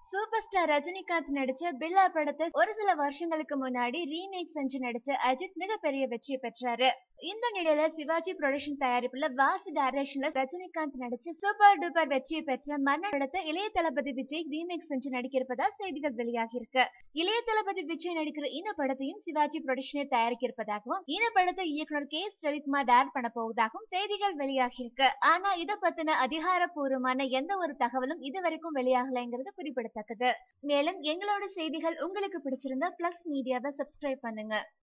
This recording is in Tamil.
சூப்பர் ஸ்டார் ரஜினிகாந்த் நடிச்ச பில்லா படத்தை ஒரு சில வருஷங்களுக்கு முன்னாடி ரீமேக் செஞ்சு நடிச்ச அஜித் மிகப்பெரிய வெற்றி பெற்றாரு இந்த நிலையில சிவாஜி புரொடக்ஷன் தயாரிப்புல வாசு டைரக்ஷன்ல ரஜினிகாந்த் நடிச்சு சூப்பர் டூப்பர் வெற்றி பெற்ற மன்னர் படத்தை இளைய தளபதி விஜய் ரீமேக் செஞ்சு நடிக்கிறதா செய்திகள் வெளியாகி இருக்கு இளைய தளபதி விஜய் நடிக்கிற இந்த படத்தையும் சிவாஜி புரொடக்ஷனே தயாரிக்க இருப்பதாகவும் இந்த படத்தை இயக்குனர் கே எஸ் ரவிக்குமார் டேரக்ட் பண்ண போவதாகவும் செய்திகள் வெளியாகி இருக்கு ஆனா இத பத்தின அதிகாரப்பூர்வமான எந்த ஒரு தகவலும் இதுவரைக்கும் வெளியாகலைங்கிறது குறிப்பிடத்தக்கது மேலும் எங்களோட செய்திகள் உங்களுக்கு பிடிச்சிருந்தா பிளஸ் மீடியாவை சப்ஸ்கிரைப் பண்ணுங்க